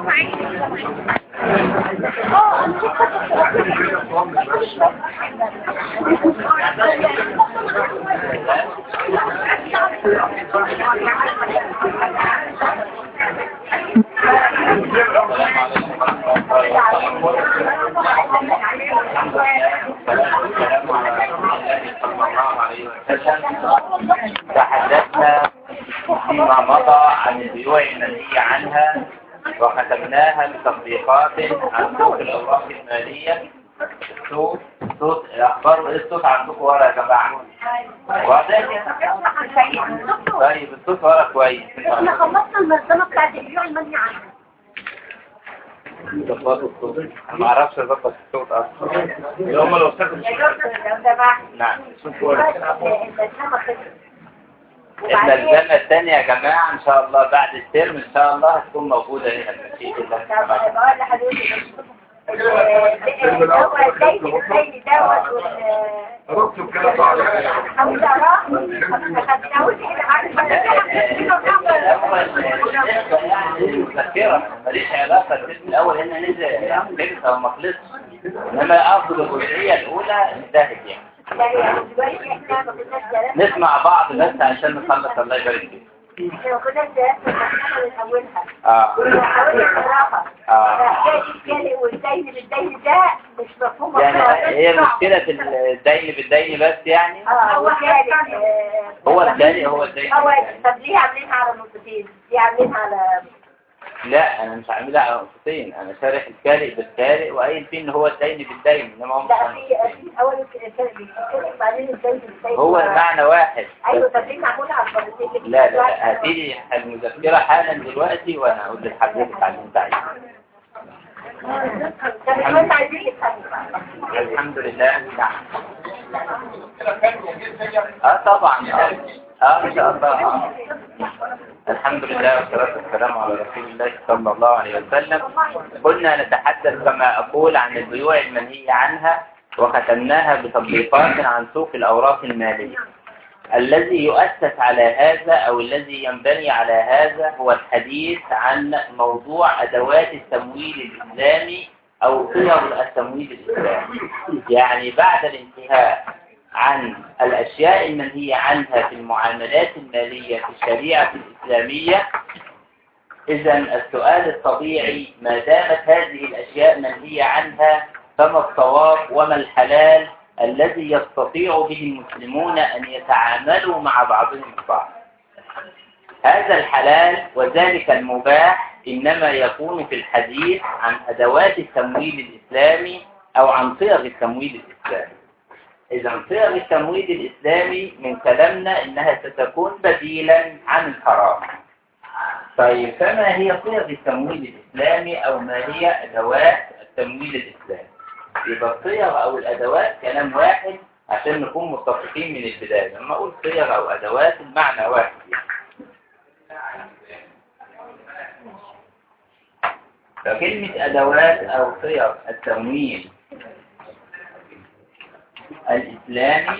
تحدثنا فيما مضى عن البيوع المنهي عنها وختمناها بتطبيقات عن سوق الأوراق المالية صوت صوت أخبار إيه الصوت عندكم ورا يا جماعة واضح؟ طيب الصوت ورا كويس احنا خلصنا المنظمة بتاعت البيوع المنهي عنها ظبطوا الصوت أنا ما أعرفش أظبط الصوت أصلا هم لو سكتوا نعم الملزمة الثانية يا جماعة إن شاء الله بعد الترم إن شاء الله هتكون موجودة هنا المشيئة الله بقول لحضرتك هو الزيت الزيت دوت وال ركتب كده صعب حمد الله ما خدناهوش كده مذكرة ماليش علاقة الترم الأول هنا نزل خلص أو ما خلصش إنما أفضل الجزئية الأولى انتهت يعني نسمع بعض بس عشان نخلص الله يبارك فيك لو كنا درسنا من اولها اه وحاولنا نقراها آه. فحكايه الكلي والدين بالدين ده مش مفهوم يعني خالص. هي صعب. مشكلة في الدين بالدين بس يعني اه هو كالي آه، هو الثاني هو الدين هو طب ليه عاملينها على نقطتين؟ ليه عاملينها على لا انا مش عاملها على نقطتين انا شارح الكارئ بالكارئ وقايل فيه ان هو الدين بالدين انما هو مش لا على في نقطتين. في اول الكلي بيتكلم بعدين الدين بالدين هو المعنى واحد ايوه طب ليه معموله على الفرنسيه لا لا لا هتيجي المذكرة حالا دلوقتي وانا اقول لحضرتك على اللي انت عايزه طب احنا انت عايزين نفهم الحمد لله نعم اه طبعا اه اه ان شاء الله آه. الحمد لله والصلاة والسلام على رسول الله صلى الله عليه وسلم قلنا نتحدث كما أقول عن البيوع المنهية عنها وختمناها بتطبيقات عن سوق الأوراق المالية الذي يؤسس على هذا أو الذي ينبني على هذا هو الحديث عن موضوع أدوات التمويل الإسلامي أو صيغ التمويل الإسلامي يعني بعد الانتهاء عن الأشياء المنهية عنها في المعاملات المالية في الشريعة الإسلامية إذا السؤال الطبيعي ما دامت هذه الأشياء منهية عنها فما الصواب وما الحلال الذي يستطيع به المسلمون أن يتعاملوا مع بعضهم البعض هذا الحلال وذلك المباح إنما يكون في الحديث عن أدوات التمويل الإسلامي أو عن صيغ التمويل الإسلامي إذا صيغ التمويل الإسلامي من كلامنا إنها ستكون بديلا عن الحرام طيب فما هي صيغ التمويل الإسلامي أو ما هي أدوات التمويل الإسلامي يبقى الصيغ أو الأدوات كلام واحد عشان نكون متفقين من البداية لما أقول صيغ أو أدوات المعنى واحد يعني. فكلمة أدوات أو صيغ التمويل الإسلامي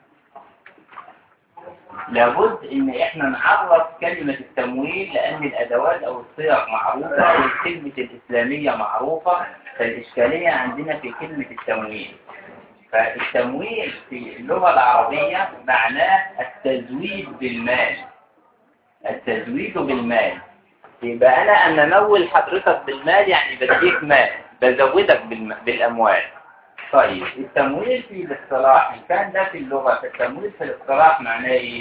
لابد إن إحنا نعرف كلمة التمويل لأن الأدوات أو الصيغ معروفة أو الكلمة الإسلامية معروفة فالإشكالية عندنا في كلمة التمويل فالتمويل في اللغة العربية معناه التزويد بالمال التزويد بالمال يبقى أنا أما أمول حضرتك بالمال يعني بديك مال بزودك بالم- بالأموال طيب التمويل في الاصطلاح إن كان ده في اللغة فالتمويل في الاصطلاح معناه إيه؟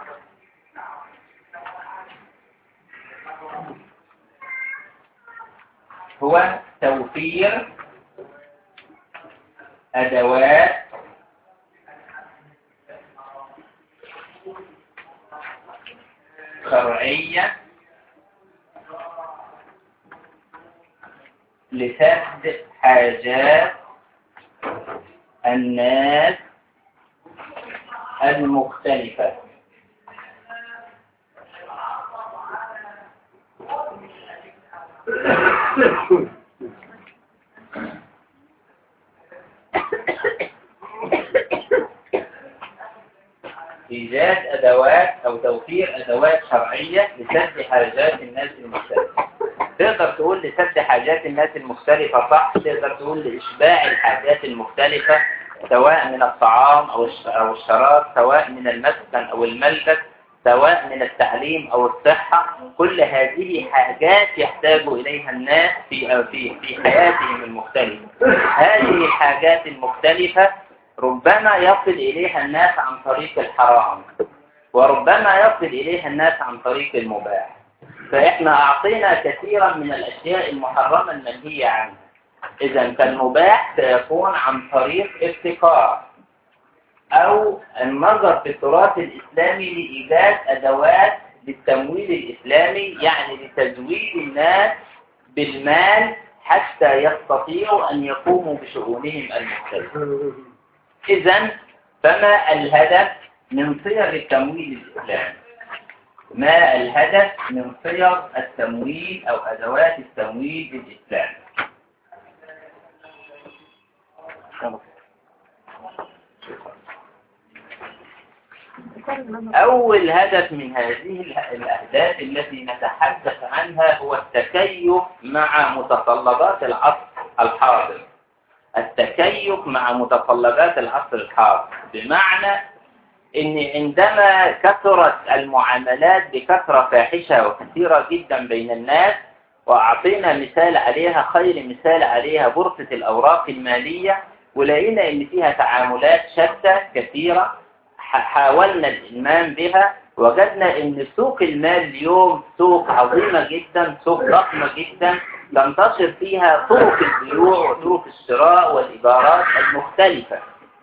هو توفير أدوات شرعية لسد حاجات الناس المختلفة إيجاد أدوات أو توفير أدوات شرعية لسد حاجات الناس المختلفة تقدر تقول لسد حاجات الناس المختلفة صح تقدر تقول لإشباع الحاجات المختلفة سواء من الطعام أو الش- أو الشراب سواء من المسكن أو الملبس سواء من التعليم أو الصحة كل هذه حاجات يحتاج إليها الناس في في في حياتهم المختلفة هذه الحاجات المختلفة ربما يصل إليها الناس عن طريق الحرام وربما يصل إليها الناس عن طريق المباح فإحنا أعطينا كثيرا من الأشياء المحرمة المنهية عنها إذا فالمباح سيكون عن طريق ابتكار أو النظر في التراث الإسلامي لإيجاد أدوات للتمويل الإسلامي يعني لتزويد الناس بالمال حتى يستطيعوا أن يقوموا بشؤونهم المختلفة إذا فما الهدف من صيغ التمويل الإسلامي ما الهدف من صيغ التمويل أو أدوات التمويل الإسلامي أول هدف من هذه اله- الأهداف التي نتحدث عنها هو التكيف مع متطلبات العصر الحاضر التكيف مع متطلبات العصر الحاضر بمعنى ان عندما كثرت المعاملات بكثرة فاحشة وكثيرة جدا بين الناس وأعطينا مثال عليها خير مثال عليها بورصة الأوراق المالية ولقينا ان فيها تعاملات شتى كثيرة ح- حاولنا الإلمام بها وجدنا ان سوق المال اليوم سوق عظيمة جدا سوق ضخمة جدا تنتشر فيها طرق البيوع وطرق الشراء والإدارات المختلفة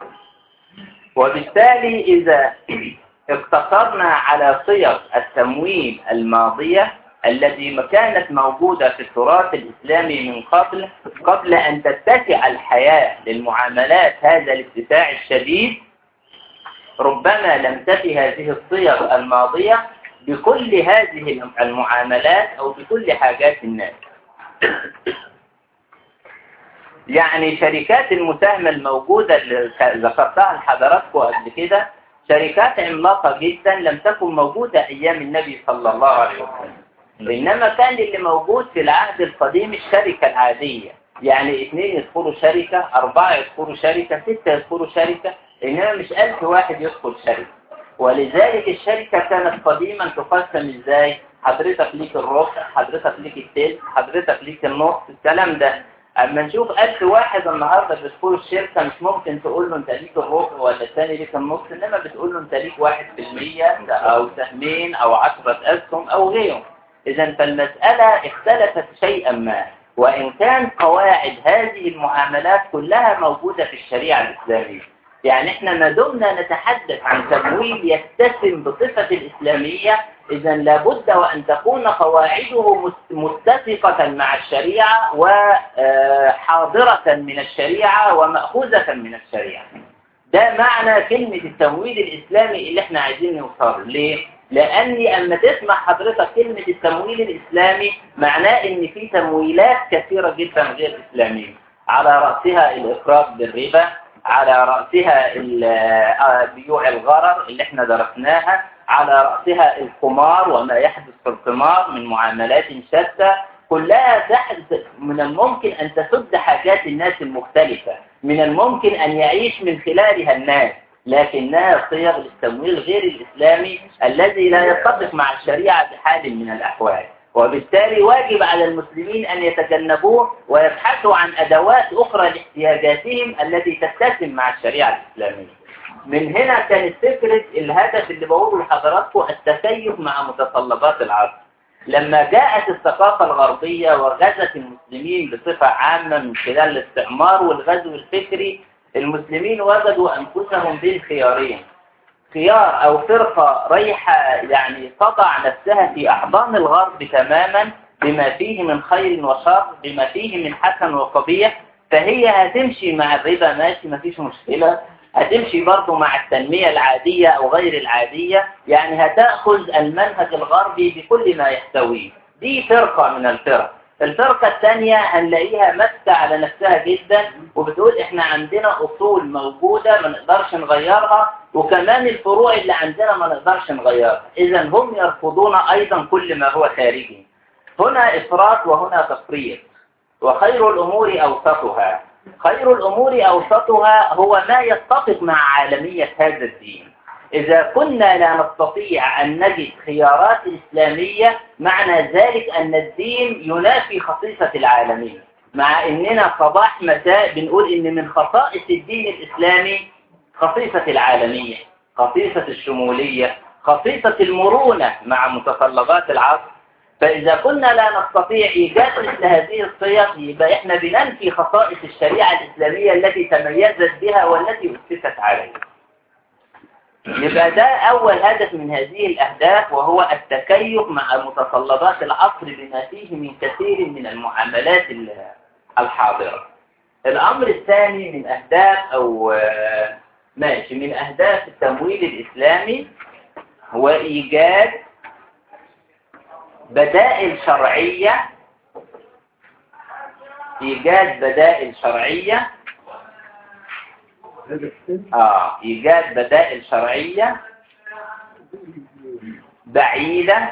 وبالتالي إذا اقتصرنا على صيغ التمويل الماضية التي كانت موجودة في التراث الإسلامي من قبل قبل أن تتسع الحياة للمعاملات هذا الاتساع الشديد ربما لم تفي هذه الصيغ الماضية بكل هذه المعاملات أو بكل حاجات الناس يعني شركات المساهمة الموجودة اللي ذكرتها لحضراتكم قبل كده شركات عملاقة جدا لم تكن موجودة أيام النبي صلى الله عليه وسلم إنما كان اللي موجود في العهد القديم الشركة العادية يعني اثنين يدخلوا شركة أربعة يدخلوا شركة ستة يدخلوا شركة إنما مش ألف واحد يدخل شركة ولذلك الشركة كانت قديما تقسم إزاي حضرتك ليك الربع حضرتك ليك التلت حضرتك ليك النص الكلام ده اما نشوف ألف واحد النهاردة بيدخلوا الشركة مش ممكن تقول له انت ليك الربع ولا الثاني ليك النص انما بتقول له انت ليك واحد في المية او سهمين او عشرة اسهم او غيره اذا فالمسألة اختلفت شيئا ما وان كان قواعد هذه المعاملات كلها موجودة في الشريعة الاسلامية يعني احنا ما دمنا نتحدث عن تمويل يتسم بصفة الإسلامية إذا لابد وأن تكون قواعده مت- متفقة مع الشريعة وحاضرة من الشريعة ومأخوذة من الشريعة ده معنى كلمة التمويل الإسلامي اللي احنا عايزين نوصله ليه؟ لأني أما تسمع حضرتك كلمة التمويل الإسلامي معناه إن في تمويلات كثيرة جدا غير إسلامية على رأسها الإقراض بالربا على رأسها ال- آه، بيوع الغرر اللي احنا درسناها على رأسها القمار وما يحدث في القمار من معاملات شتى كلها تحدث من الممكن أن تسد حاجات الناس المختلفة من الممكن أن يعيش من خلالها الناس لكنها صيغ للتمويل غير الإسلامي الذي لا يتفق مع الشريعة بحال من الأحوال وبالتالي واجب على المسلمين أن يتجنبوه ويبحثوا عن أدوات أخرى لاحتياجاتهم التي تتسم مع الشريعة الإسلامية من هنا كانت فكرة الهدف اللي بقوله لحضراتكم التكيف مع متطلبات العصر لما جاءت الثقافة الغربية وغزت المسلمين بصفة عامة من خلال الاستعمار والغزو الفكري المسلمين وجدوا أنفسهم بين خيارين خيار أو فرقة رايحة يعني تضع نفسها في أحضان الغرب تماما بما فيه من خير وشر بما فيه من حسن وقبيح فهي هتمشي مع الربا ماشي ما فيش مشكلة هتمشي برضه مع التنمية العادية أو غير العادية يعني هتأخذ المنهج الغربي بكل ما يحتويه دي فرقة من الفرق الفرقة الثانية هنلاقيها ماسكة على نفسها جدا وبتقول احنا عندنا أصول موجودة ما نقدرش نغيرها وكمان الفروع اللي عندنا ما نقدرش نغيرها إذا هم يرفضون أيضا كل ما هو خارجي هنا إفراط وهنا تفريط وخير الأمور أوسطها خير الأمور أوسطها هو ما يتفق مع عالمية هذا الدين إذا كنا لا نستطيع أن نجد خيارات إسلامية معنى ذلك أن الدين ينافي خصيصة العالمية مع إننا صباح مساء بنقول إن من خصائص الدين الإسلامي خصيصة العالمية خصيصة الشمولية خصيصة المرونة مع متطلبات العصر فإذا كنا لا نستطيع إيجاد مثل هذه الصيغ يبقى إحنا بننفي خصائص الشريعة الإسلامية التي تميزت بها والتي أسست عليها يبقى ده أول هدف من هذه الأهداف وهو التكيف مع متطلبات العصر بما فيه من كثير من المعاملات الحاضرة الأمر الثاني من أهداف أو ماشي من أهداف التمويل الإسلامي هو إيجاد بدائل شرعية إيجاد بدائل شرعية آه إيجاد بدائل شرعية بعيدة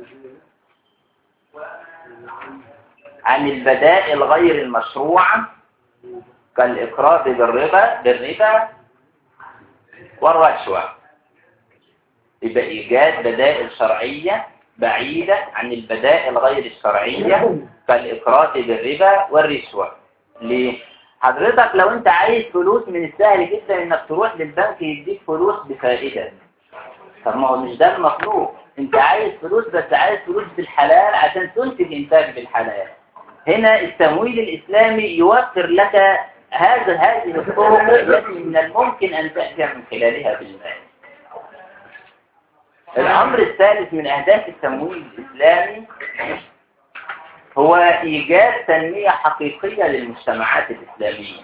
عن البدائل غير المشروعة كالإقراض بالربا بالربا والرشوة يبقى إيجاد بدائل شرعية بعيدة عن البدائل غير الشرعية كالإقراض بالربا والرشوة ليه؟ حضرتك لو انت عايز فلوس من السهل جدا انك تروح للبنك يديك فلوس بفائدة طب ما هو مش ده المطلوب انت عايز فلوس بس عايز فلوس بالحلال عشان تنتج انتاج بالحلال هنا التمويل الاسلامي يوفر لك هذا هذه الطرق التي من الممكن ان تأتي من خلالها بالمال الامر الثالث من اهداف التمويل الاسلامي هو إيجاد تنمية حقيقية للمجتمعات الإسلامية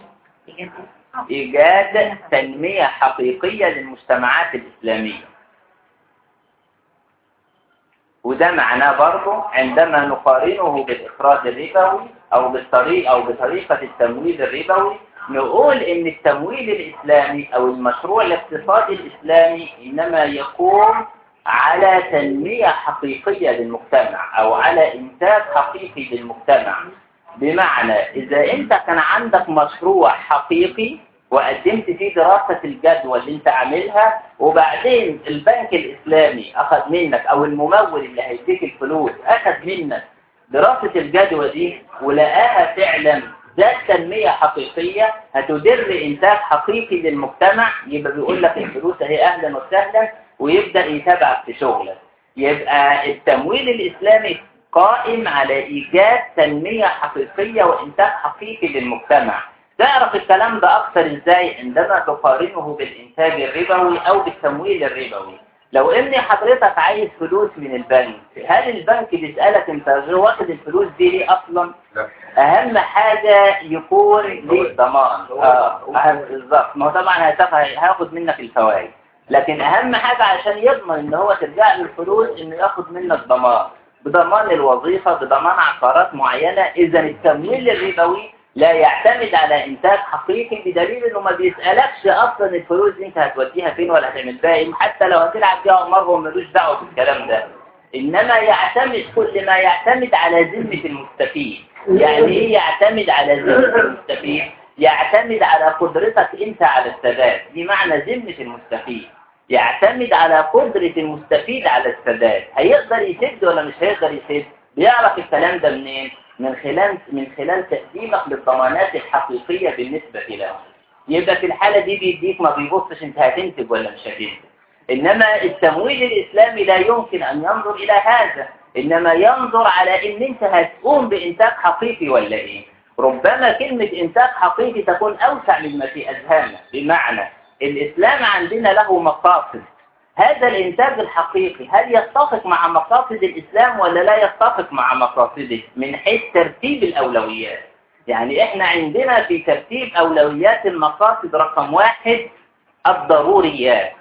إيجاد تنمية حقيقية للمجتمعات الإسلامية وده معناه برضه عندما نقارنه بالإخراج الربوي أو بالطريق أو بطريقة التمويل الربوي نقول إن التمويل الإسلامي أو المشروع الاقتصادي الإسلامي إنما يقوم على تنمية حقيقية للمجتمع أو على إنتاج حقيقي للمجتمع بمعنى إذا أنت كان عندك مشروع حقيقي وقدمت فيه دراسة الجدوى اللي أنت عاملها وبعدين البنك الإسلامي أخذ منك أو الممول اللي هيديك الفلوس أخذ منك دراسة الجدوى دي ولقاها فعلا ذات تنمية حقيقية هتدر إنتاج حقيقي للمجتمع يبقى بيقول لك الفلوس أهي أهلا وسهلا ويبدأ يتابعك في شغلك يبقى التمويل الإسلامي قائم على إيجاد تنمية حقيقية وإنتاج حقيقي للمجتمع تعرف الكلام ده أكثر إزاي عندما تقارنه بالإنتاج الربوي أو بالتمويل الربوي لو إن حضرتك عايز فلوس من البنك هل البنك بيسألك أنت واخد الفلوس دي ليه أصلا؟ لا أهم حاجة يكون ليه ضمان آه أهم بالظبط ما هو طبعا هيتف- هياخد منك الفوائد لكن أهم حاجة عشان يضمن إن هو ترجع له الفلوس إنه ياخد منك ضمان بضمان الوظيفة بضمان عقارات معينة إذا التمويل الربوي لا يعتمد على إنتاج حقيقي بدليل إنه ما بيسألكش أصلا الفلوس دي أنت هتوديها فين ولا هتعمل بيها إيه حتى لو هتلعب فيها قمار هو ملوش دعوة بالكلام ده إنما يعتمد كل ما يعتمد على ذمة المستفيد يعني إيه يعتمد على ذمة المستفيد يعتمد على قدرتك أنت على السداد دي معنى ذمة المستفيد يعتمد على قدرة المستفيد على السداد هيقدر يسد ولا مش هيقدر يسد بيعرف الكلام ده منين من خلال من خلال تقديمك للضمانات الحقيقية بالنسبة له يبقى في الحالة دي بيديك ما بيبصش انت هتنتج ولا مش هتنتج إنما التمويل الإسلامي لا يمكن أن ينظر إلى هذا إنما ينظر على إن أنت هتقوم بإنتاج حقيقي ولا إيه ربما كلمة إنتاج حقيقي تكون أوسع مما في أذهاننا بمعنى الإسلام عندنا له مقاصد هذا الإنتاج الحقيقي هل يتفق مع مقاصد الإسلام ولا لا يتفق مع مقاصده من حيث ترتيب الأولويات يعني إحنا عندنا في ترتيب أولويات المقاصد رقم واحد الضروريات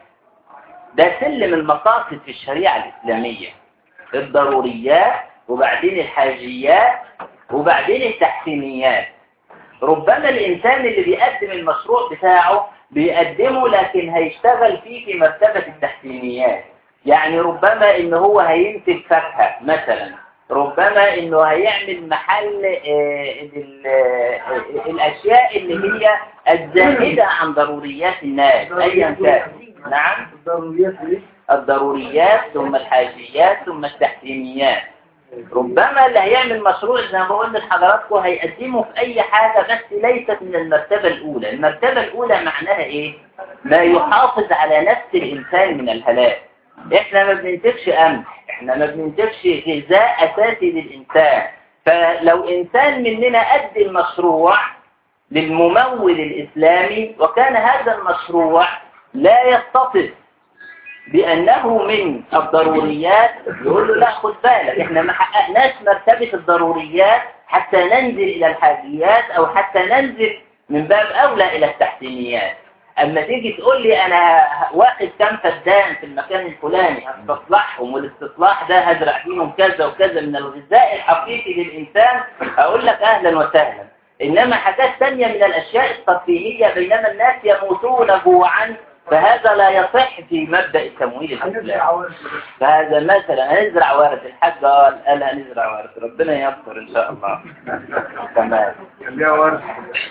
ده سلم المقاصد في الشريعة الإسلامية الضروريات وبعدين الحاجيات وبعدين التحسينيات ربما الإنسان اللي بيقدم المشروع بتاعه بيقدمه لكن هيشتغل فيه في مرتبة التحسينيات يعني ربما إن هو هينتج فاكهة مثلا ربما انه هيعمل محل آه، ال- آه، الاشياء اللي هي الزائدة عن ضروريات الناس ايا كان نعم الضروريات ايه؟ الضروريات ثم الحاجيات ثم التحسينيات ربما اللي هيعمل مشروع زي ما بقول لحضراتكم هيقدمه في اي حاجة بس ليست من المرتبة الاولى المرتبة الاولى معناها ايه ما يحافظ على نفس الانسان من الهلاك احنا ما بننتجش قمح احنا ما بننتجش غذاء اساسي للانسان فلو انسان مننا قدم مشروع للممول الاسلامي وكان هذا المشروع لا يتصف بأنه من الضروريات يقول له لا خد بالك احنا ما حققناش مرتبة الضروريات حتى ننزل إلى الحاجيات أو حتى ننزل من باب أولى إلى التحسينيات أما تيجي تقول لي أنا واخد كام فدان في المكان الفلاني هستصلحهم والاستصلاح ده هزرع فيهم كذا وكذا من الغذاء الحقيقي للإنسان أقول لك أهلا وسهلا إنما حاجات تانية من الأشياء الترفيهية بينما الناس يموتون جوعا فهذا لا يصح في مبدأ التمويل الإسلامي هنرجع ورد فهذا مثلا هنزرع ورد الحاج قال قال هنزرع ورد ربنا يستر إن شاء الله تمام خليها ورد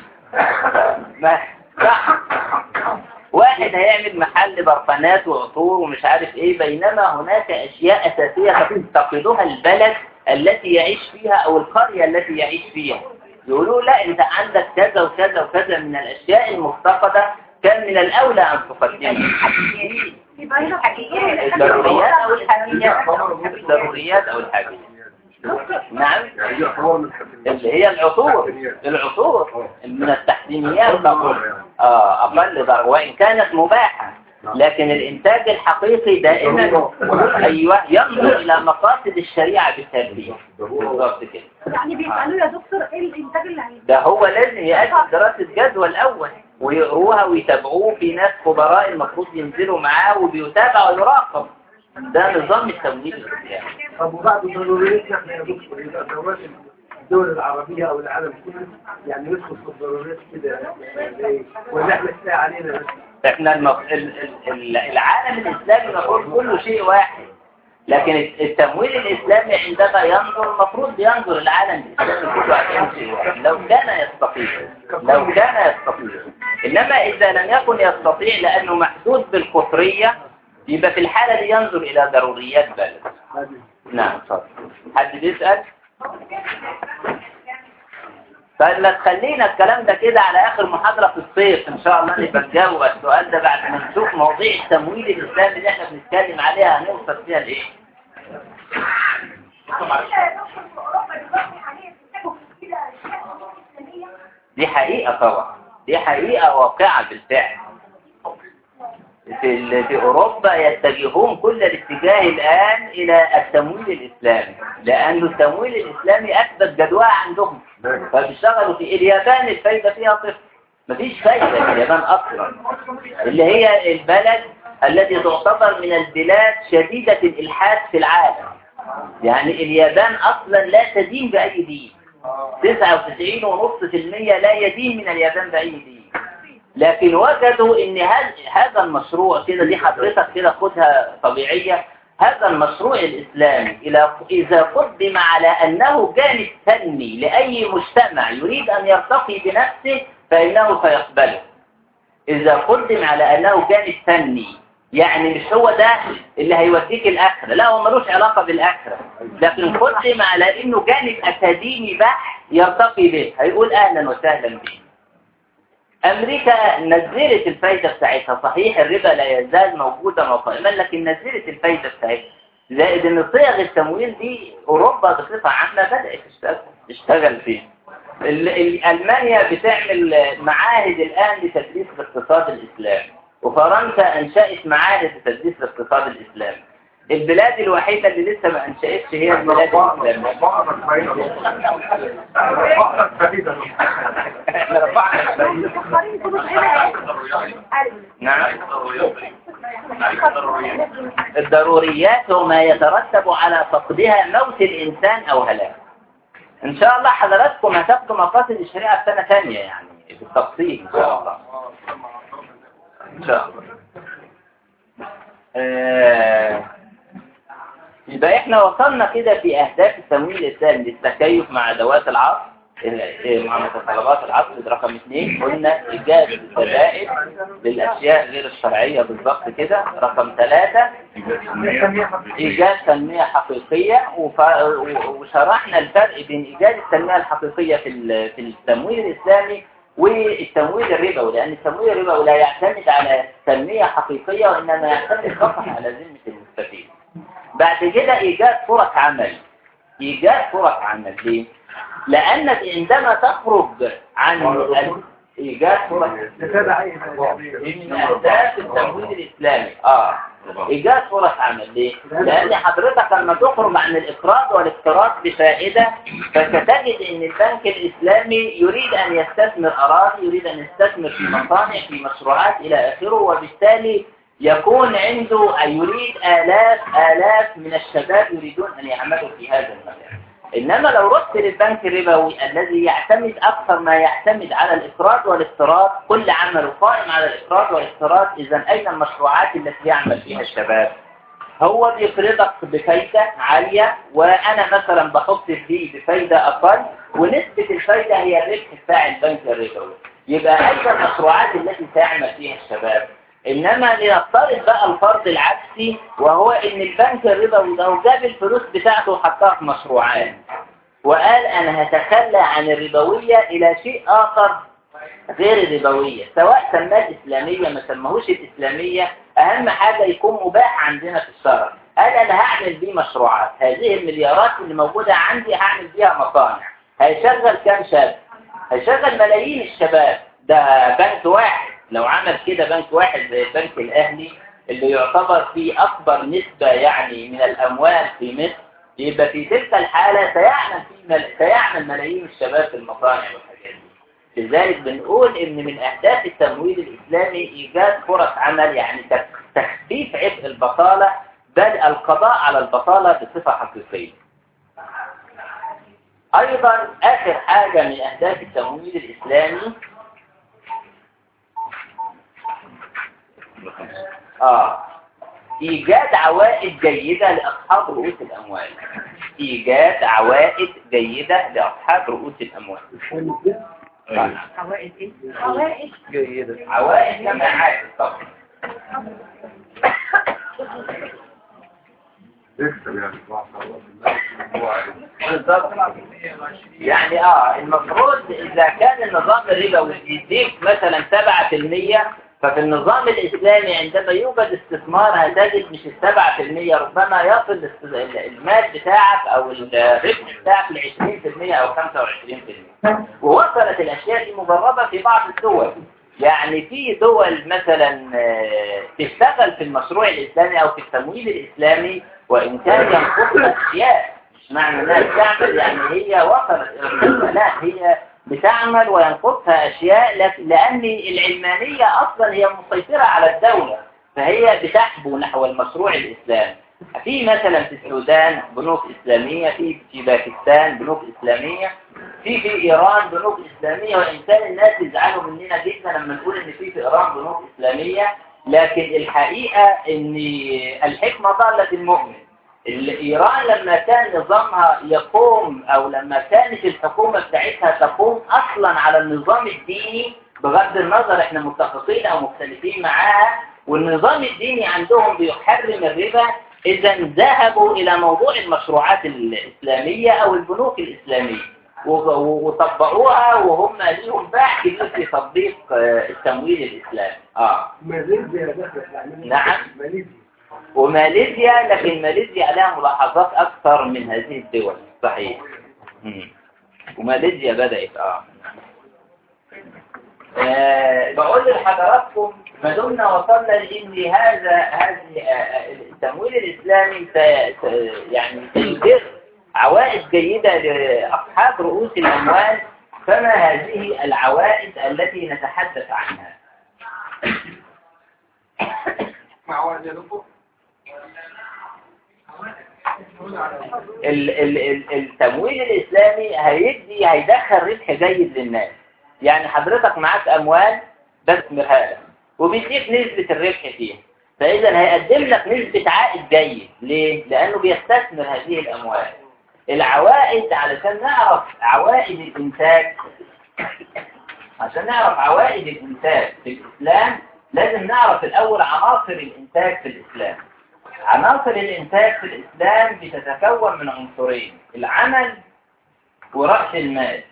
ما صح واحد هيعمل محل برفانات وعطور ومش عارف ايه بينما هناك اشياء اساسية تفتقدها البلد التي يعيش فيها او القرية التي يعيش فيها يقولوا لا انت عندك كذا وكذا وكذا من الاشياء المفتقدة كان من الاولى ان تقدمها يبقى هنا حقيقية الضروريات او الحاجيات الضروريات او الحاجيات نعم يعني دي حوار من الحكيم اللي هي العطور العطور من التحسينيات تقول اه اقل ضرر وان كانت مباحة لكن الانتاج الحقيقي دائما ايوه ينظر الى مقاصد الشريعة بالتربية بالضبط كده يعني بيسألوا يا دكتور ايه الانتاج اللي هيجي ده هو لازم يأجل دراسة جدوى الأول ويقروها ويتابعوه في ناس خبراء المفروض ينزلوا معاه وبيتابع ويراقب ده نظام التمويل الإسلامي طب وبعد ضروريتنا احنا يا دكتور يبقى دوات الدول العربية او العالم كله يعني ندخل في الضروريات كده يعني ولا احنا كفاية علينا بس احنا المف... ال... ال... ال- العالم الإسلامي المفروض كله شيء واحد لكن التمويل الإسلامي عندما ينظر المفروض ينظر العالم الإسلامي كله عشان شيء واحد لو كان يستطيع لو كان يستطيع إنما إذا لم يكن يستطيع لأنه محدود بالقطرية يبقى في الحالة دي ينظر إلى ضروريات بلد نعم اتفضل حد بيسأل فلا تخلينا الكلام ده كده على آخر محاضرة في الصيف إن شاء الله نبقى نجاوب على السؤال ده بعد ما نشوف مواضيع التمويل الإسلامي اللي احنا بنتكلم عليها هنوصل فيها لإيه دي حقيقة طبعا دي حقيقة واقعة بالفعل في, ال- في أوروبا يتجهون كل الاتجاه الآن إلى التمويل الإسلامي لأن التمويل الإسلامي أثبت جدواه عندهم فبيشتغلوا في اليابان الفايدة فيها صفر مفيش فايدة في اليابان أصلا اللي هي البلد التي تعتبر من البلاد شديدة الإلحاد في العالم يعني اليابان أصلا لا تدين بأي دين 99.5% لا يدين من اليابان بأي دين لكن وجدوا ان هذا هذا المشروع كده دي حضرتك كده خدها طبيعية هذا المشروع الإسلامي إلى إذا قدم على أنه جانب فني لأي مجتمع يريد أن يرتقي بنفسه فإنه سيقبله إذا قدم على أنه جانب فني يعني مش هو ده اللي هيوديك الآخرة لا هو ملوش علاقة بالآخرة لكن قدم على أنه جانب أكاديمي بحت يرتقي به هيقول أهلا وسهلا به أمريكا نزلت الفايدة بتاعتها صحيح الربا لا يزال موجودا وقائما لكن نزلت الفايدة بتاعتها زائد ان صيغ التمويل دي أوروبا بصفة عامة بدأت تشتغل, تشتغل فيها ال- ال- ألمانيا بتعمل معاهد الآن لتدريس الاقتصاد الإسلامي وفرنسا أنشأت معاهد لتدريس الاقتصاد الإسلامي البلاد الوحيدة اللي لسه ما أنشأتش هي البلاد الإسلامية احنا رفعنا الفايدة. نعم الضروريات وما يترتب على فقدها موت الإنسان أو هلاك إن شاء الله حضراتكم هتاخدوا مقاصد الشريعة في سنة ثانية يعني بالتفصيل إن شاء الله إن شاء الله آه، يبقى احنا وصلنا كده في اهداف التمويل الاسلامي للتكيف مع ادوات العصر اه، مع متطلبات العصر رقم اثنين قلنا ايجاد بدائل للاشياء غير الشرعيه بالظبط كده رقم ثلاثه إيجاد تنمية حقيقية وف... وشرحنا الفرق بين إيجاد التنمية الحقيقية في ال- في التمويل الإسلامي والتمويل الربوي لأن التمويل الربوي لا يعتمد على تنمية حقيقية وإنما يعتمد فقط على ذمة المستفيد بعد كده إيجاد فرص عمل إيجاد فرص عمل ليه؟ لأنك عندما تخرج عن ال- إيجاد فرص تتابع اي من أهداف التمويل الإسلامي آه إيجاد فرص عمل ليه؟ لأن حضرتك لما تخرج عن الإقراض والاقتراض بفائدة فستجد أن البنك الإسلامي يريد أن يستثمر أراضي يريد أن يستثمر في مصانع في مشروعات إلى آخره وبالتالي يكون عنده أي يريد آلاف آلاف من الشباب يريدون أن يعملوا في هذا المجال إنما لو رحت للبنك الربوي الذي يعتمد أكثر ما يعتمد على الإقراض والاقتراض كل عمله قائم على الإقراض والاقتراض إذا أين المشروعات التي يعمل فيها الشباب هو بيقرضك بفايدة عالية وأنا مثلا بحط فيه بفايدة أقل ونسبة الفايدة هي الربح بتاع البنك الربوي يبقى أين المشروعات التي سيعمل فيها الشباب إنما لنفترض بقى الفرض العكسي وهو إن البنك الربوي لو جاب الفلوس بتاعته وحطها في مشروعات وقال أنا هتخلى عن الربوية إلى شيء آخر غير الربوية سواء سماه الإسلامية ما سماهوش الإسلامية أهم حاجة يكون مباح عندنا في الشرع قال أنا هعمل بيه مشروعات هذه المليارات اللي موجودة عندي هعمل بيها مصانع هيشغل كام شاب هيشغل ملايين الشباب ده بنك واحد لو عمل كده بنك واحد زي البنك الأهلي اللي يعتبر فيه أكبر نسبة يعني من الأموال في مصر يبقى في تلك الحالة سيعمل, في مل... سيعمل ملايين الشباب في المصانع والحاجات دي لذلك بنقول ان من اهداف التمويل الاسلامي ايجاد فرص عمل يعني تخ- تخفيف عبء البطالة بل القضاء على البطالة بصفة حقيقية ايضا اخر حاجة من اهداف التمويل الاسلامي اه ايجاد عوائد جيدة لاصحاب رؤوس الاموال ايجاد عوائد جيدة لاصحاب رؤوس الاموال عوائد ايه؟ عوائد جيدة عوائد كما عائد طبعا بالظبط يعني اه المفروض اذا كان النظام الربوي يديك مثلا 7% ففي النظام الاسلامي عندما يوجد استثمار هتجد مش السبعة في المية ربما يصل الاست- ال- المال بتاعك او الربح بتاعك لعشرين في المية او خمسة وعشرين في المية ووصلت الاشياء دي مجربة في بعض الدول يعني في دول مثلا آه، تشتغل في المشروع الاسلامي او في التمويل الاسلامي وان كان ينقصها اشياء مش معنى انها بتعمل يعني هي وصلت الى القمة لا هي بتعمل وينقصها أشياء لك- لأن العلمانية أصلا هي مسيطرة على الدولة فهي بتحبو نحو المشروع الإسلامي في مثلا في السودان بنوك إسلامية في في باكستان بنوك إسلامية في في إيران بنوك إسلامية وإن كان الناس يزعلوا مننا جدا لما نقول إن في في إيران بنوك إسلامية لكن الحقيقة إن الحكمة ضالة المؤمن ال- إيران لما كان نظامها يقوم أو لما كانت الحكومة بتاعتها تقوم أصلا على النظام الديني بغض النظر احنا متفقين أو مختلفين معاها والنظام الديني عندهم بيحرم الربا إذا ذهبوا إلى موضوع المشروعات الإسلامية أو البنوك الإسلامية و- و- وطبقوها وهم ليهم باع كبير في تطبيق آه، التمويل الإسلامي آه ماليزيا دخلت يعني نعم. ماليزيا وماليزيا لكن ماليزيا لها ملاحظات أكثر من هذه الدول صحيح مم. وماليزيا بدأت آه. آه بقول لحضراتكم ما دمنا وصلنا لأن هذا هذه آه، آه، التمويل الإسلامي س- س- يعني سيدر عوائد جيدة لأصحاب رؤوس الأموال فما هذه العوائد التي نتحدث عنها ال- ال- ال- التمويل الإسلامي هيدي هيدخل ربح جيد للناس يعني حضرتك معاك أموال بستثمرها لك وبيديك نسبة الربح فيها فإذا هيقدم لك نسبة عائد جيد ليه؟ لأنه بيستثمر هذه الأموال العوائد علشان نعرف عوائد الإنتاج عشان نعرف عوائد الإنتاج في الإسلام لازم نعرف الأول عناصر الإنتاج في الإسلام عناصر الإنتاج في الإسلام بتتكون من عنصرين العمل ورأس المال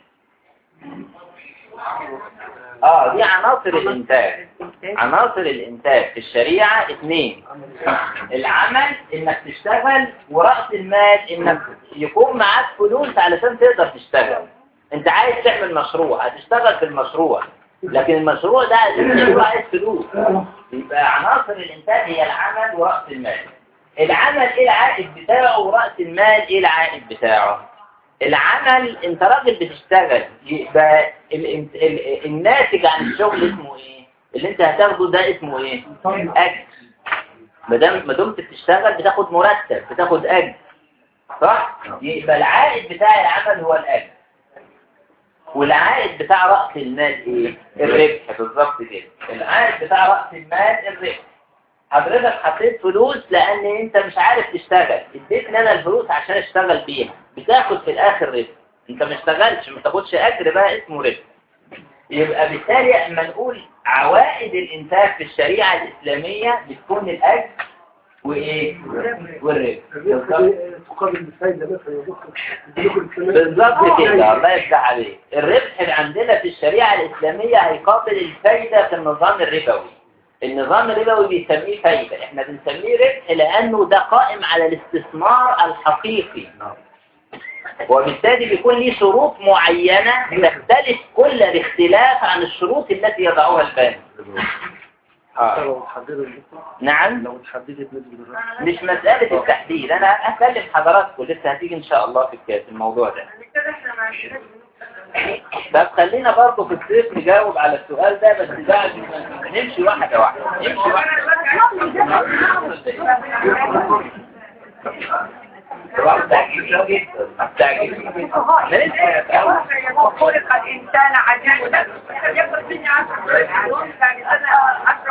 اه دي عناصر الانتاج عناصر الانتاج في الشريعة اثنين العمل انك تشتغل ورأس المال انك يكون معاك فلوس علشان تقدر تشتغل انت عايز تعمل مشروع هتشتغل في المشروع لكن المشروع ده عشان تعمله عايز فلوس يبقى عناصر الانتاج هي العمل ورأس المال العمل ايه العائد بتاعه ورأس المال ايه العائد بتاعه العمل انت راجل بتشتغل يبقى ال- ال- الناتج عن الشغل اسمه ايه اللي انت هتاخده ده اسمه ايه اجر ما دام ما دمت بتشتغل بتاخد مرتب بتاخد اجر صح يبقى العائد بتاع العمل هو الاجر والعائد بتاع رأس المال ايه الربح بالظبط كده العائد بتاع رأس المال الربح حضرتك حطيت فلوس لان انت مش عارف تشتغل اديتني انا الفلوس عشان اشتغل بيها بتاخد في الاخر ربح انت ما اشتغلتش ما تاخدش اجر بقى اسمه ربح يبقى بالتالي اما نقول عوائد الانتاج في الشريعة الاسلامية بتكون الاجر وايه والربح الربح بالظبط. دي تقابل بالفايدة مثلا يا دكتور يديكوا الفلوس. بالظبط كده الله يفتح عليك الربح اللي عندنا في الشريعة الإسلامية هيقابل الفايدة في النظام الربوي النظام الربوي بيسميه فايدة احنا بنسميه ربح لأنه ده قائم على الاستثمار الحقيقي وبالتالي بيكون ليه شروط معينة تختلف كل الاختلاف عن الشروط التي يضعها البنك آه. لو تحددوا الدكتور، نعم لو تحددت نسبة الربح مش مسألة التحديد أنا هكلم حضراتكم لسه هتيجي إن شاء الله في الكاس الموضوع ده طب خلينا برضه في الصيف نجاوب على السؤال ده بس بعد ما نمشي واحدة واحدة نمشي واحدة طبعا مستعجل جدا مستعجل ما نسأل وخلق الإنسان عجيبا يقول مني عشر يعني أنا أشرب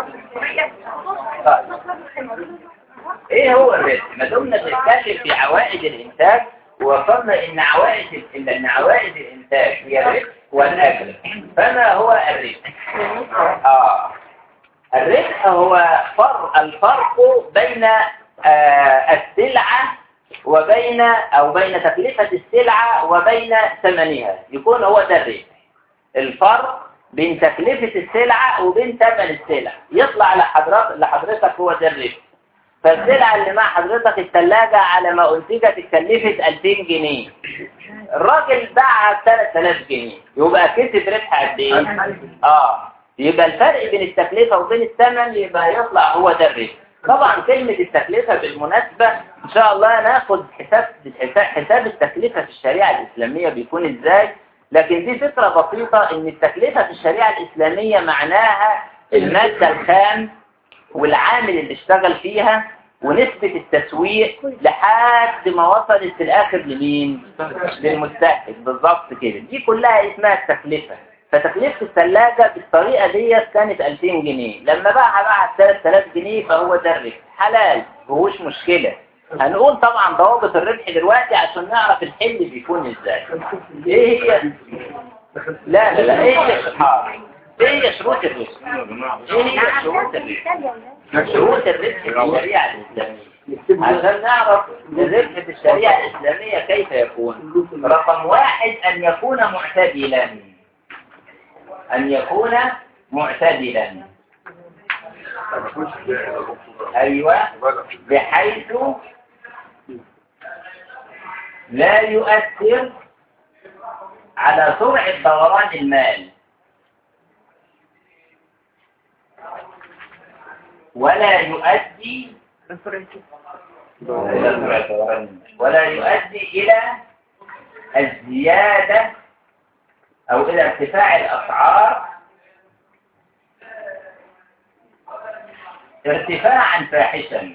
ايه هو الربح ما دمنا بنتكلم في عوائد الانتاج ووصلنا ان عوائد ال- ان عوائد الانتاج هي الربح والاجر فما هو الربح اه الربح هو فرق الفرق بين آه السلعة وبين او بين تكلفة السلعة وبين ثمنها يكون هو ده الربح الفرق بين تكلفة السلعة وبين ثمن السلعة يطلع لحضرتك لحضرتك هو ده الربح فالسلعة اللي مع حضرتك الثلاجة على ما أنتجت اتكلفت 2000 جنيه الراجل باعها ب 3000 جنيه يبقى كسب ربح قد ايه؟ اه يبقى الفرق بين التكلفة وبين الثمن يبقى يطلع هو ده الربح طبعا كلمة التكلفة بالمناسبة إن شاء الله ناخد حساب حساب التكلفة في الشريعة الإسلامية بيكون إزاي لكن دي فكرة بسيطة إن التكلفة في الشريعة الإسلامية معناها المادة الخام والعامل اللي اشتغل فيها ونسبة التسويق لحد ما وصلت في الآخر لمين؟ للمستهلك بالظبط كده دي كلها اسمها التكلفة فتكلفة الثلاجة بالطريقة دي كانت 2000 جنيه لما باعها باعها ب 3000 جنيه فهو ده الربح حلال مفيهوش مشكلة هنقول طبعا ضوابط الربح دلوقتي عشان نعرف الحل بيكون ازاي ايه هي لا لا لا ايه هي الحار ايه هي شروط الربح ايه هي شروط الربح شروط الربح في الشريعة الإسلامية عشان نعرف الربح في الشريعة الإسلامية كيف يكون رقم واحد أن يكون معتدلا أن يكون معتدلا أيوة بحيث لا يؤثر على سرعة دوران المال ولا يؤدي ولا يؤدي إلى الزيادة أو إلى ارتفاع الأسعار ارتفاعا فاحشا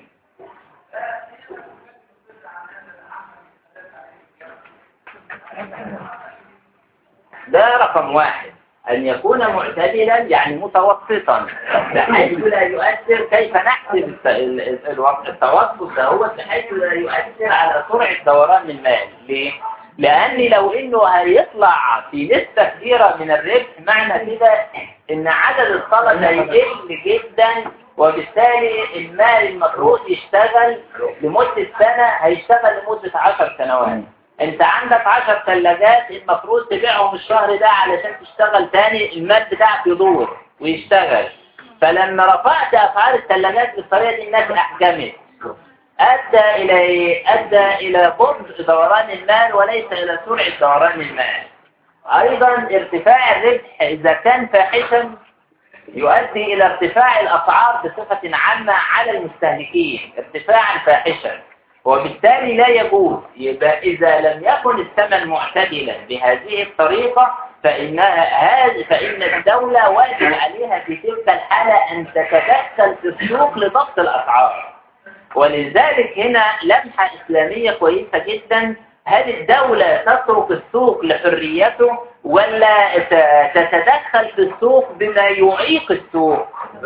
ده رقم واحد أن يكون معتدلا يعني متوسطا بحيث لا يؤثر كيف نحسب الت- ال- ال- الوقت التوسط ده هو بحيث لا يؤثر على سرعة دوران المال ليه؟ لأن لو إنه هيطلع في نسبة كبيرة من الربح معنى كده إن عدد الطلبة هيقل جدا وبالتالي المال المفروض يشتغل لمدة سنة هيشتغل لمدة عشر سنوات انت عندك عشر ثلاجات المفروض تبيعهم الشهر ده علشان تشتغل تاني المال بتاعك يدور ويشتغل فلما رفعت اسعار الثلاجات بالطريقه دي الناس احجمت ادى الى ايه؟ ادى الى بطء دوران المال وليس الى سرعه دوران المال ايضا ارتفاع الربح اذا كان فاحشا يؤدي الى ارتفاع الاسعار بصفه عامه على المستهلكين ارتفاعا فاحشا وبالتالي لا يجوز يبقى إذا لم يكن الثمن معتدلا بهذه الطريقة فإن هذه فإن الدولة واجب عليها في تلك الحالة أن تتدخل في السوق لضبط الأسعار ولذلك هنا لمحة إسلامية كويسة جدا هل الدولة تترك السوق لحريته ولا ت- تتدخل في السوق بما يعيق السوق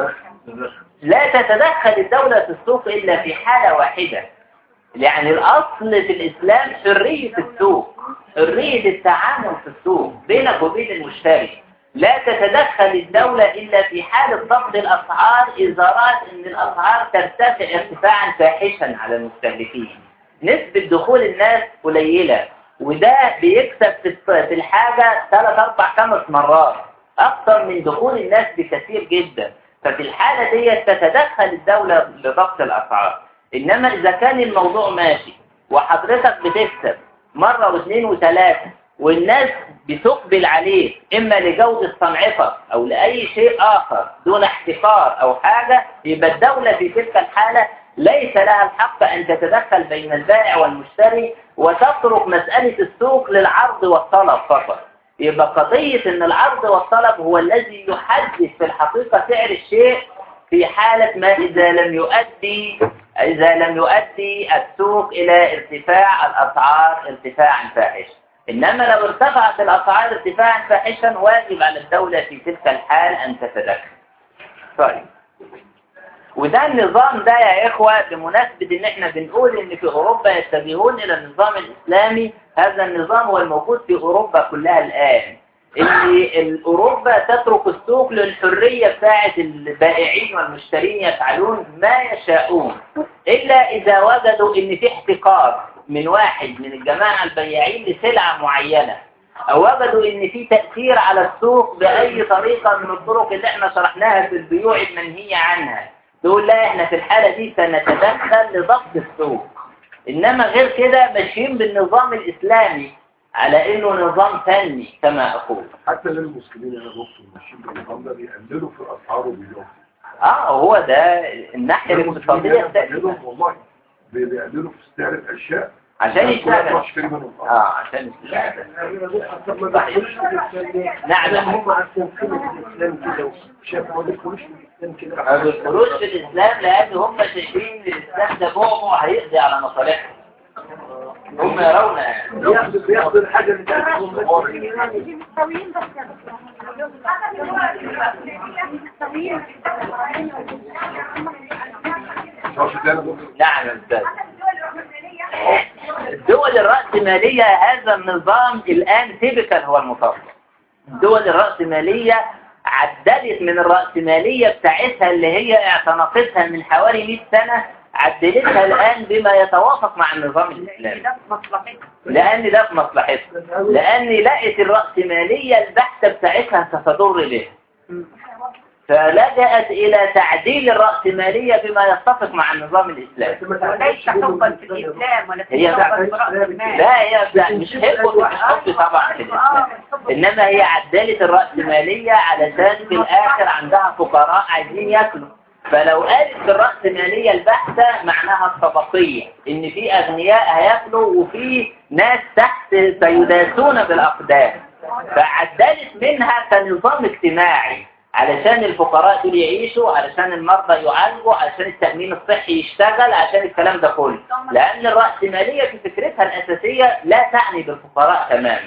لا تتدخل الدولة في السوق إلا في حالة واحدة يعني الأصل في الإسلام حرية السوق حرية التعامل في السوق بينك وبين المشتري لا تتدخل الدولة إلا في حالة ضبط الأسعار إذا رأت أن الأسعار ترتفع ارتفاعا فاحشا على المستهلكين نسبة دخول الناس قليلة وده بيكسب في الط- في الحاجة ثلاث أربع خمس مرات أكثر من دخول الناس بكثير جدا ففي الحالة دي تتدخل الدولة لضبط الأسعار إنما إذا كان الموضوع ماشي وحضرتك بتكسب مرة واثنين وثلاثة والناس بتقبل عليه إما لجودة صنعتك أو لأي شيء آخر دون احتقار أو حاجة يبقى الدولة في تلك الحالة ليس لها الحق أن تتدخل بين البائع والمشتري وتترك مسألة السوق للعرض والطلب فقط يبقى قضية أن العرض والطلب هو الذي يحدد في الحقيقة سعر الشيء في حالة ما إذا لم يؤدي إذا لم يؤدي السوق إلى ارتفاع الأسعار ارتفاعا فاحشا إنما لو ارتفعت الأسعار ارتفاعا فاحشا واجب على الدولة في تلك الحال أن تتدخل طيب وده النظام ده يا إخوة بمناسبة إن إحنا بنقول إن في أوروبا يتجهون إلى النظام الإسلامي هذا النظام هو الموجود في أوروبا كلها الآن إن أوروبا تترك السوق للحرية بتاعة البائعين والمشترين يفعلون ما يشاءون إلا إذا وجدوا إن في احتكار من واحد من الجماعة البياعين لسلعة معينة أو وجدوا إن في تأثير على السوق بأي طريقة من الطرق اللي احنا شرحناها في البيوع المنهية عنها تقول لا احنا في الحالة دي سنتدخل لضبط السوق إنما غير كده ماشيين بالنظام الإسلامي على إنه نظام فني كما أقول حتى للمسلمين انا بص ماشيين بالنظام ده بيقللوا في الاسعار وبيقللوا اه هو ده الناحية الاقتصادية الثانية بيقللوا والله بي- بيقللوا في سعر الاشياء عشان الناس كلها يشتغل تروح تشتري منهم اه عشان يشتغل ما دخلوش في الإسلام نعم. لأن هم عارفين قيمة الإسلام كده وشافوا ما دخلوش في الإسلام كده ما بيدخلوش في الإسلام لأن هم شايفين إن الإسلام ده بعمه هيقضي على مصالحهم هم يرون يعني بياخدوا بياخدوا الحاجة اللي تعجبهم بس مستويين بس مستويين مش تاني بص نعم يا أستاذ الدول الرأسمالية هذا النظام الآن تيبيكال هو المطبق الدول الرأسمالية عدلت من الرأسمالية بتاعتها اللي هي اعتنقتها من حوالي 100 سنة عدلتها الآن بما يتوافق مع النظام الإسلامي ده مصلحتهم لأن ده في مصلحتها لأن لقت الرأسمالية البحتة بتاعتها ستضر به فلجأت إلى تعديل الرأسمالية بما يتفق مع النظام الإسلامي وليس حبا في الإسلام ولا هي حبا في رأس المال لا هي لا مش حب مش حب طبعا في الإسلام إنما هي عدلت الرأسمالية علشان في الآخر عندها فقراء عايزين ياكلوا فلو قالت بالرأسمالية البحتة معناها الطبقية إن في أغنياء هياكلوا وفي ناس تحت سيداسون بالأقدام فعدلت منها كنظام اجتماعي علشان الفقراء دول يعيشوا علشان المرضى يعالجوا علشان التأمين الصحي يشتغل عشان الكلام ده كله لأن الرأسمالية في فكرتها الأساسية لا تعني بالفقراء تماما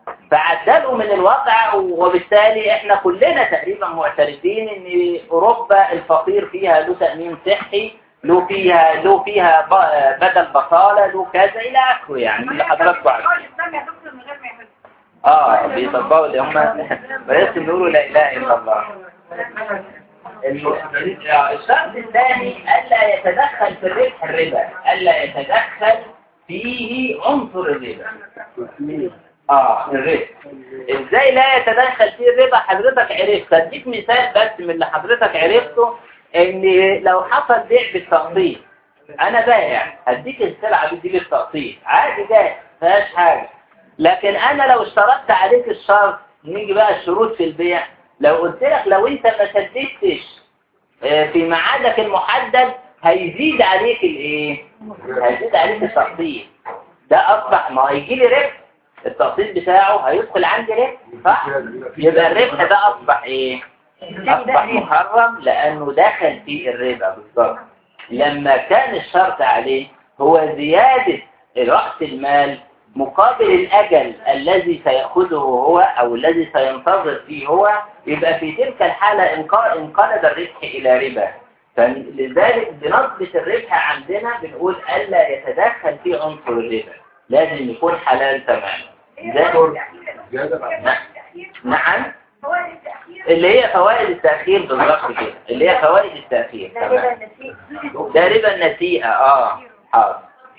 فعدلوا من الواقع وبالتالي احنا كلنا تقريبا معترفين ان اوروبا الفقير فيها له تأمين صحي له فيها له فيها ب- بدل بطالة له كذا الى اخره يعني اللي حضراتكم عارفين الإسلام يا دكتور من غير ما يحس اه بيطبقوا اللي هم بس يقولوا لا اله الا الله الم- الشرط الثاني ألا يتدخل في الربح الربا ألا يتدخل فيه عنصر الربا اه الربح ازاي لا يتدخل فيه الربا حضرتك عرفت اديك مثال بس من اللي حضرتك عرفته ان لو حصل بيع بالتقسيط انا بائع هديك السلعه بدي بالتقسيط عادي جاي فيهاش حاجه لكن انا لو اشترطت عليك الشرط نيجي بقى الشروط في البيع لو قلت لك لو انت ما سددتش آه، في ميعادك المحدد هيزيد عليك الايه هيزيد عليك التقسيط ده اصبح ما هيجي لي ربح التقسيط بتاعه هيدخل عندي ربح صح يبقى الربح ده اصبح ايه اصبح محرم لانه دخل في الربا بالظبط لما كان الشرط عليه هو زيادة رأس المال مقابل الأجل الذي سيأخذه هو أو الذي سينتظر فيه هو يبقى في تلك الحالة انق- انقلب الربح إلى ربا فلذلك بنصبة الربح عندنا بنقول ألا يتدخل في عنصر الربا لازم يكون حلال تماما ده- زيادة بعد نعم فوائد التأخير اللي هي فوائد التأخير بالظبط كده اللي هي فوائد التأخير تمام ده ربا النسيئة اه حاضر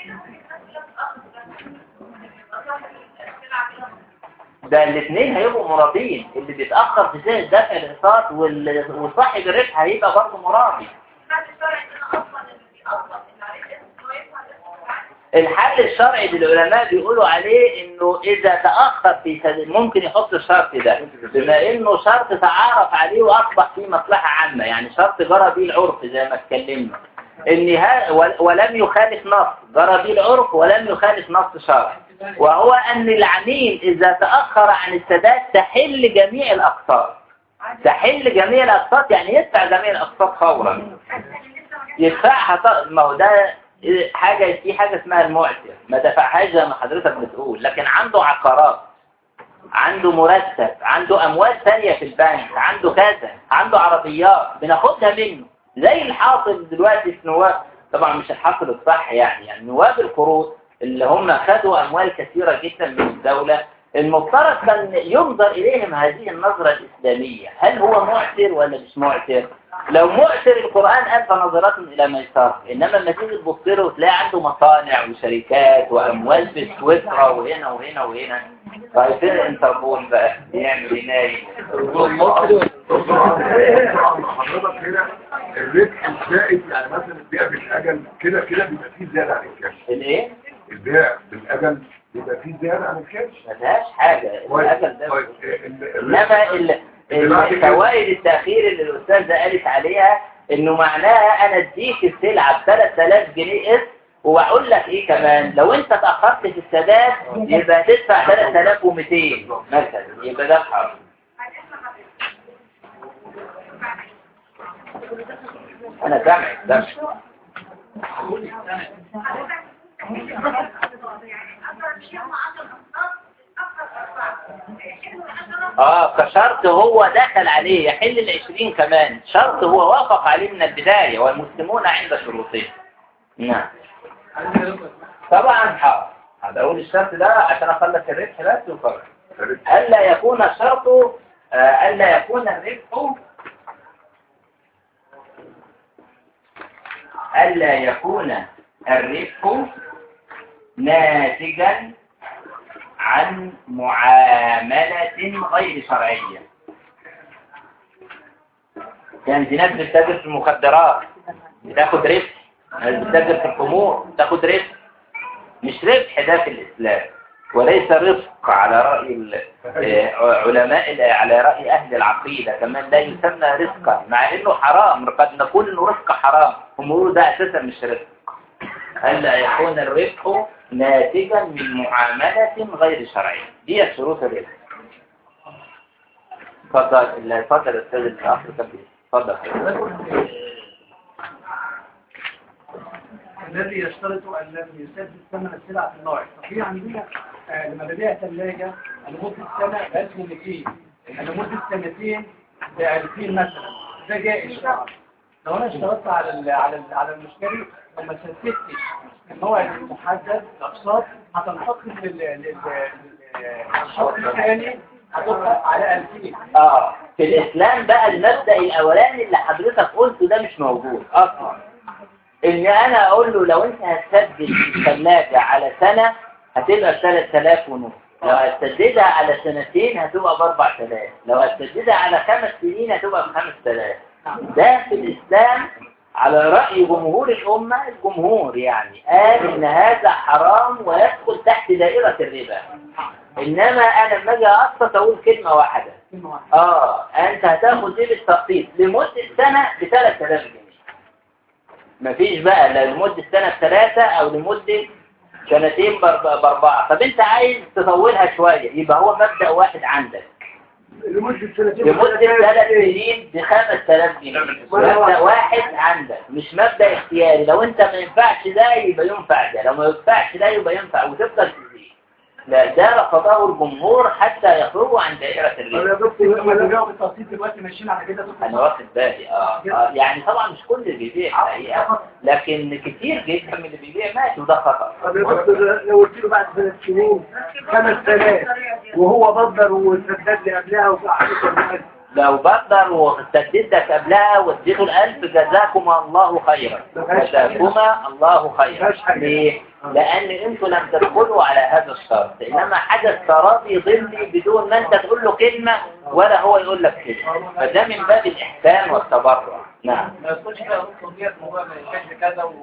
ده الاثنين هيبقوا مرابين اللي بيتأخر في سنة دفع الإقساط وال- وصاحب الربح هيبقى برضه مرابي الحل الشرعي للعلماء بيقولوا عليه انه اذا تأخر في سد... ممكن يحط الشرط ده بما انه شرط تعارف عليه واصبح فيه مصلحة عامة يعني شرط جرى به العرف زي ما اتكلمنا ان ها... ول- ولم يخالف نص جرى به العرف ولم يخالف نص شرعي وهو ان العميل اذا تأخر عن السداد تحل جميع الاقساط تحل جميع الاقساط يعني يدفع جميع الاقساط فورا يدفعها ط- ما هو ده حاجة في حاجة اسمها المعتر ما دفعهاش زي ما حضرتك بتقول لكن عنده عقارات عنده مرتب عنده أموال ثانية في البنك عنده كذا عنده عربيات بناخدها منه زي الحاصل دلوقتي في نواب طبعا مش الحاصل الصح يعني يعني نواب القروض اللي هم خدوا أموال كثيرة جدا من الدولة المفترض كان ينظر إليهم هذه النظرة الإسلامية هل هو معتر ولا مش معتر لو معتر القرآن ألف نظرات إلى ميسرة إنما لما تيجي تبص له وتلاقي عنده مصانع وشركات وأموال في سويسرا وهنا وهنا وهنا طيب فين الانتربول بقى يعمل ينايم حضرتك هنا الربح الزائد يعني مثلا البيع بالاجل كده كده بيبقى فيه زياده عن الكاش الايه؟ البيع بالاجل بيبقى فيه زياده عن الكاش ما فيهاش حاجة الأجل ده طيب ال- إنما ال- ال- فوائد التأخير اللي الأستاذة قالت عليها إنه معناها أنا أديك السلعة ب 3000 جنيه قسط وأقول لك إيه كمان لو أنت تأخرت في السداد يبقى تدفع 3200 مثلا يبقى ده حرام أنا سامعك سامعك اه كشرط هو دخل عليه يحل العشرين كمان شرط هو وافق عليه من البداية والمسلمون عند شروطهم نعم طبعا حاضر هذا اقول الشرط ده عشان اخلص الربح بس وخلاص ألا يكون الشرط آه، ألا يكون الربح ألا يكون الربح ناتجا عن معاملة غير شرعية يعني في ناس بتتاجر في المخدرات بتاخد ربح ناس بتتاجر في الخمور بتاخد ربح مش ربح ده في الإسلام وليس رزق على رأي ال- آه، علماء ال- على رأي أهل العقيدة كمان لا يسمى رزقا مع إنه حرام قد نقول إنه رزق حرام هم يقولوا ده أساسا مش رزق ألا يكون الربح ناتجا من معاملة غير شرعية دي شروط الربح تفضل اتفضل يا أستاذ الأخ كبير تفضل الذي يشترط أن لم يسدد ثمن السلعة في الموعد ففي عندنا آه، لما ببيع ثلاجة لمدة سنة ب 1200 لمدة سنتين ب 2000 مثلا ده جائز طبعا لو انا اشترطت على ال على ال على المشتري وما سددتش الموعد المحدد الاقساط هتنتقل لل لل- لل- للشرط الثاني هتبقى على 2000 اه في الاسلام بقى المبدأ الاولاني اللي حضرتك قلته ده مش موجود اصلا ان انا اقول له لو انت هتسدد الثلاجة على سنة هتبقى ب 3000 ونص لو هتسددها على سنتين هتبقى ب 4000 لو هتسددها على خمس سنين هتبقى ب 5000 ده في الاسلام على رأي جمهور الأمة الجمهور يعني قال إن هذا حرام ويدخل تحت دائرة الربا إنما أنا لما أجي أقسط أقول كلمة واحدة كلمة واحدة. اه انت هتاخد دي بالتقسيط لمدة سنة ب 3000 جنيه مفيش بقى لا لمدة سنة بثلاثة او لمدة سنتين بأرب- باربعة طب انت عايز تطولها شوية يبقى هو مبدأ واحد عندك لمدة سنتين لمدة ثلاث سنين ب 5000 جنيه مبدأ واحد عندك مش مبدأ اختياري لو انت ما ينفعش ده يبقى ينفع ده لو ما ينفعش ده يبقى ينفع وتفضل تزيد لا ده رفضه الجمهور حتى يخرجوا عن دائرة الربا انا بس لما نجاوب التقسيط دلوقتي ماشيين على كده انا واخد بالي اه, آه يعني طبعا مش كل اللي بيبيع الحقيقه لكن كتير جدا من اللي بيبيع ماشي وده خطا طب يا دكتور لو قلت له بعد ثلاث سنين خمس سنوات وهو بدر وسدد لي قبلها وقعد لو بدر وسددك قبلها واديته الألف جزاكما الله خيرا جزاكما الله خيرا ليه؟ لأن انتوا لم تدخلوا على هذا الشرط إنما حدث تراضي ضمني بدون ما انت تقول له كلمة ولا هو يقول لك كلمة فده من باب الإحسان والتبرع نعم ما يدخلش بقى دكتور ديت موضوع من الكشف كذا و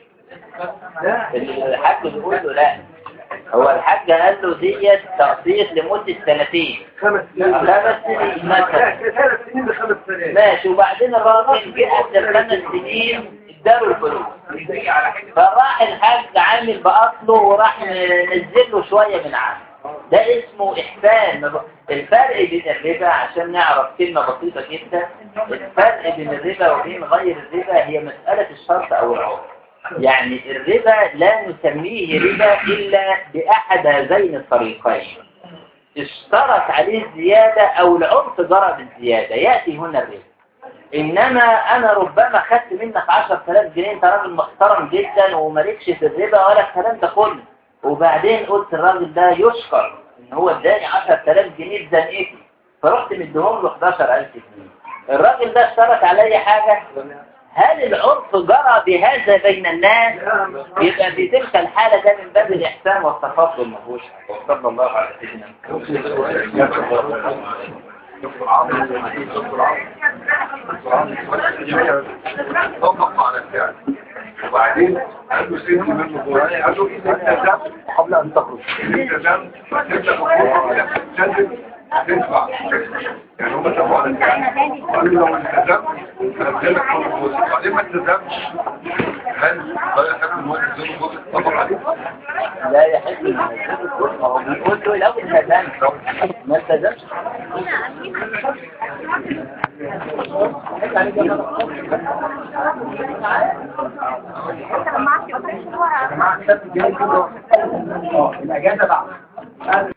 الحاج بيقول له لا هو الحاج قال له ديت تقسيط لمدة سنتين خمس سنين خمس سنين مثلا ثلاث سنين بخمس سنوات ماشي وبعدين الراجل جه قبل الخمس سنين اداله الفلوس فراح الحاج عامل بأصله وراح نزل له شوية من عنه ده اسمه إحسان الفرق بين الربا عشان نعرف كلمة بسيطة جدا الفرق بين الربا وبين غير الربا هي مسألة الشرط أو العرف يعني الربا لا نسميه ربا إلا بأحد هذين الطريقين اشترط عليه الزيادة أو العرف جرى بالزيادة يأتي هنا الربا إنما أنا ربما خدت منك 10000 جنيه أنت راجل محترم جدا ومالكش في الربا ولا الكلام ده كله وبعدين قلت الراجل ده يشكر إن هو اداني 10000 جنيه في زنقتي فرحت مديهم له 11000 جنيه الراجل ده اشترط علي حاجة هل العرف جرى بهذا بين الناس يبقى في تلك الحالة ده من باب الإحسان والتفضل ما هوش وصلى الله على سيدنا طبق على الفعل وبعدين قال له سيدي منه جواني قال له إذا التزمت قبل أن تخرج إذا التزمت فتبدأ الخطوة إلى تسدد تدفع يعني هم اتفقوا على الفعل قالوا لو التزمت هنزلك فوق الجزء بعدين ما التزمتش هل لا يحب ان هو ينزل الجزء طبق عليه لا يحب ان ينزل الكل ما هو بيقول له لو التزمت ما التزمش الاجازه بعد